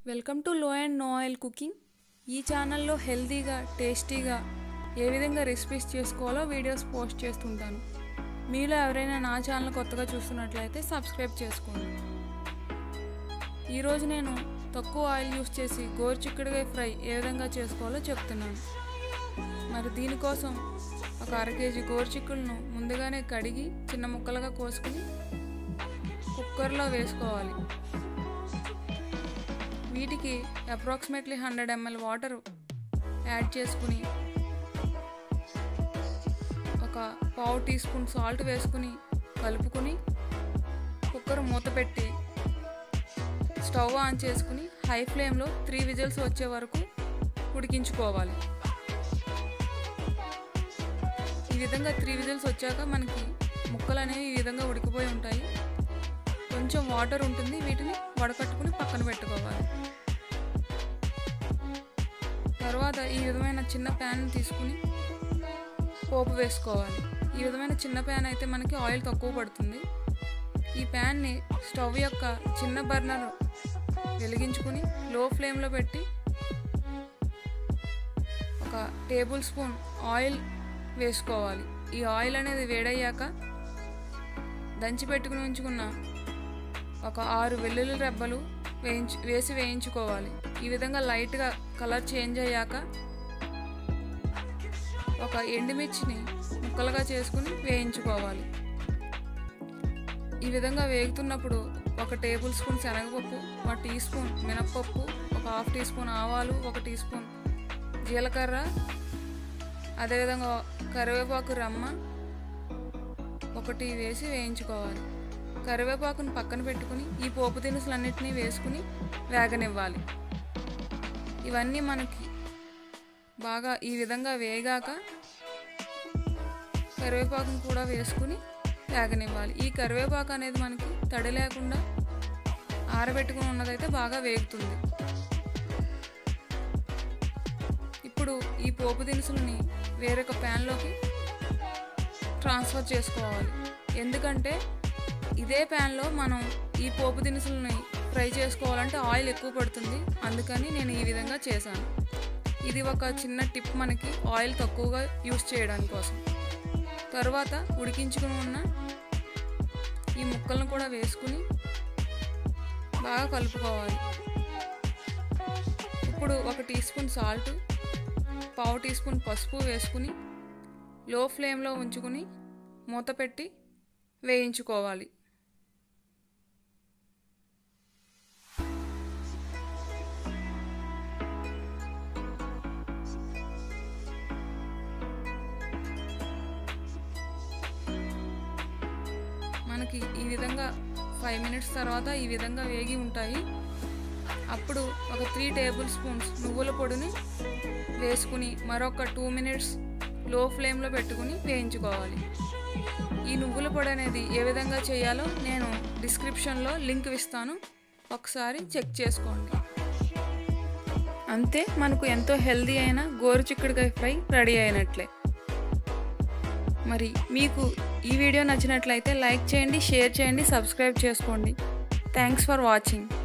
welcome to low and no oil cooking ఈ ఛానల్లో హెల్తీగా టేస్టీగా ఏ విధంగా రెసిపీస్ చేసుకోవాలో వీడియోస్ పోస్ట్ చేస్తుంటాను మీలో ఎవరైనా నా ఛానల్ కొత్తగా చూస్తున్నట్లయితే సబ్స్క్రైబ్ చేసుకోండి ఈరోజు నేను తక్కువ ఆయిల్ యూస్ చేసి గోరుచిక్కుడుకాయ ఫ్రై ఏ విధంగా చేసుకోవాలో చెప్తున్నాను మరి దీనికోసం ఒక అర కేజీ గోరుచిక్కులను ముందుగానే కడిగి చిన్న ముక్కలుగా కోసుకుని కుక్కర్లో వేసుకోవాలి వీటికి approximately hundred ML water add చేసుకుని ఒక పావు టీ స్పూన్ సాల్ట్ వేసుకుని కలుపుకుని కుక్కర్ మూత పెట్టి స్టవ్ ఆన్ చేసుకుని హై ఫ్లేమ్లో త్రీ విజిల్స్ వచ్చే వరకు ఉడికించుకోవాలి ఈ విధంగా త్రీ విజిల్స్ వచ్చాక మనకి ముక్కలు అనేవి ఈ విధంగా ఉడికిపోయి ఉంటాయి కొంచెం వాటర్ ఉంటుంది వీటిని వడకట్టుకుని పక్కన పెట్టుకోవాలి తర్వాత ఈ విధమైన చిన్న ప్యాన్ తీసుకుని పోపు వేసుకోవాలి ఈ విధమైన చిన్న ప్యాన్ అయితే మనకి ఆయిల్ తక్కువ పడుతుంది ఈ ప్యాన్ని స్టవ్ యొక్క చిన్న బర్నర్ వెలిగించుకుని లో ఫ్లేమ్లో పెట్టి ఒక టేబుల్ స్పూన్ ఆయిల్ వేసుకోవాలి ఈ ఆయిల్ అనేది వేడయ్యాక దంచి పెట్టుకుని ఉంచుకున్న ఒక ఆరు వెల్లుల్లి రెబ్బలు వేయించు వేసి వేయించుకోవాలి ఈ విధంగా లైట్గా కలర్ చేంజ్ అయ్యాక ఒక ఎండుమిర్చిని ముక్కలుగా చేసుకుని వేయించుకోవాలి ఈ విధంగా వేగుతున్నప్పుడు ఒక టేబుల్ స్పూన్ శనగపప్పు ఒక టీ స్పూన్ మినప్పప్పు ఒక హాఫ్ టీ స్పూన్ ఆవాలు ఒక టీ స్పూన్ జీలకర్ర అదేవిధంగా కరివేపాకు రమ్మ ఒకటి వేసి వేయించుకోవాలి కరివేపాకును పక్కన పెట్టుకుని ఈ పోపు దినుసులన్నింటినీ వేసుకుని వేగనివ్వాలి ఇవన్నీ మనకి బాగా ఈ విధంగా వేగాక కరివేపాకును కూడా వేసుకుని వేగనివ్వాలి ఈ కరివేపాకు అనేది మనకి తడి లేకుండా ఆరబెట్టుకుని ఉన్నదైతే బాగా వేగుతుంది ఇప్పుడు ఈ పోపు దినుసులని వేరొక ప్యాన్లోకి ట్రాన్స్ఫర్ చేసుకోవాలి ఎందుకంటే ఇదే ప్యాన్లో మనం ఈ పోపు దినుసులని ఫ్రై చేసుకోవాలంటే ఆయిల్ ఎక్కువ పడుతుంది అందుకని నేను ఈ విధంగా చేశాను ఇది ఒక చిన్న టిప్ మనకి ఆయిల్ తక్కువగా యూస్ చేయడానికి కోసం తర్వాత ఉడికించుకుని ఉన్న ఈ ముక్కలను కూడా వేసుకుని బాగా కలుపుకోవాలి ఇప్పుడు ఒక టీ స్పూన్ సాల్ట్ పావు టీ స్పూన్ పసుపు వేసుకుని లో ఫ్లేమ్లో ఉంచుకుని మూత పెట్టి వేయించుకోవాలి మనకి ఈ విధంగా ఫైవ్ మినిట్స్ తర్వాత ఈ విధంగా వేగి ఉంటాయి అప్పుడు ఒక త్రీ టేబుల్ స్పూన్స్ నువ్వుల పొడిని వేసుకుని మరొక టూ మినిట్స్ లో ఫ్లేమ్లో పెట్టుకుని వేయించుకోవాలి ఈ నువ్వుల పొడి అనేది ఏ విధంగా చేయాలో నేను డిస్క్రిప్షన్లో లింక్ ఇస్తాను ఒకసారి చెక్ చేసుకోండి అంతే మనకు ఎంతో హెల్దీ అయిన గోరుచిక్కుడుకాయ ఫ్రై రెడీ అయినట్లే మరి మీకు ఈ వీడియో నచ్చినట్లయితే లైక్ చేయండి షేర్ చేయండి సబ్స్క్రైబ్ చేసుకోండి థ్యాంక్స్ ఫర్ వాచింగ్